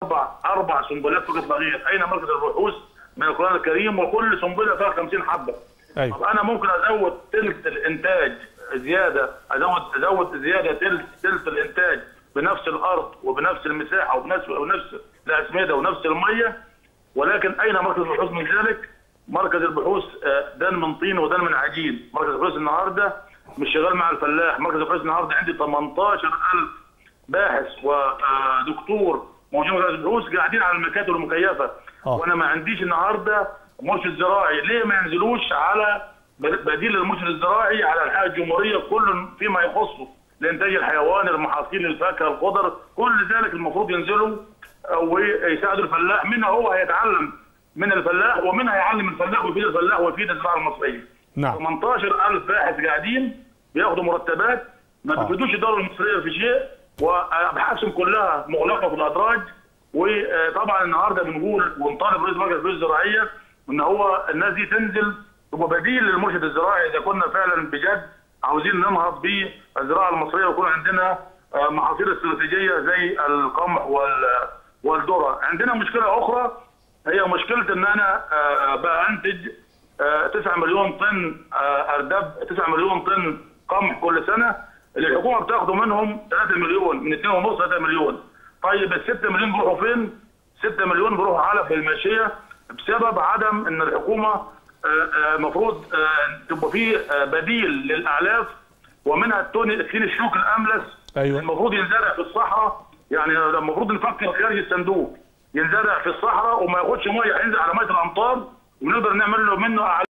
اربع اربع سنبلات فقط لا غير اين مركز البحوث من القران الكريم وكل سنبله فيها 50 حبه أيوة. طب انا ممكن ازود ثلث الانتاج زياده ازود ازود زياده ثلث ثلث الانتاج بنفس الارض وبنفس المساحه وبنفس ونفس الاسمده ونفس الميه ولكن اين مركز البحوث من ذلك؟ مركز البحوث آه، دان من طين ودان من عجين، مركز البحوث النهارده مش شغال مع الفلاح، مركز البحوث النهارده عندي 18000 باحث ودكتور موجودين في البحوث قاعدين على المكاتب المكيفه آه. وانا ما عنديش النهارده مرشد زراعي ليه ما ينزلوش على بديل المرشد الزراعي على انحاء الجمهوريه كل فيما يخصه الانتاج الحيواني المحاصيل الفاكهه الخضر كل ذلك المفروض ينزلوا آه، ويساعدوا الفلاح منها هو هيتعلم من الفلاح ومنها يعلم الفلاح ويفيد الفلاح ويفيد الزراعه المصريه نعم 18000 باحث قاعدين بياخدوا مرتبات ما آه. بيفيدوش الدوله المصريه في شيء وابحاثهم كلها مغلقه في الادراج وطبعا النهارده بنقول ونطالب رئيس مركز البحوث الزراعيه ان هو الناس دي تنزل تبقى بديل للمرشد الزراعي اذا كنا فعلا بجد عاوزين ننهض بالزراعه المصريه ويكون عندنا آه، محاصيل استراتيجيه زي القمح وال- والذره عندنا مشكله اخرى هي مشكله ان انا آه، بقى انتج آه، 9 مليون طن آه، ارداب 9 مليون طن قمح كل سنه اللي الحكومه بتاخده منهم 3 مليون من 2.5 3 مليون طيب ال 6 مليون بيروحوا فين؟ 6 مليون بيروحوا علف الماشيه بسبب عدم ان الحكومه المفروض تبقى فيه آه، بديل للاعلاف ومنها التون التين الشوك الاملس أيوة. المفروض ينزرع في الصحراء يعني المفروض نفكر خارج الصندوق ينزرع في الصحراء وما ياخدش ميه هينزل على ميه الامطار ونقدر نعمل له منه أعلاف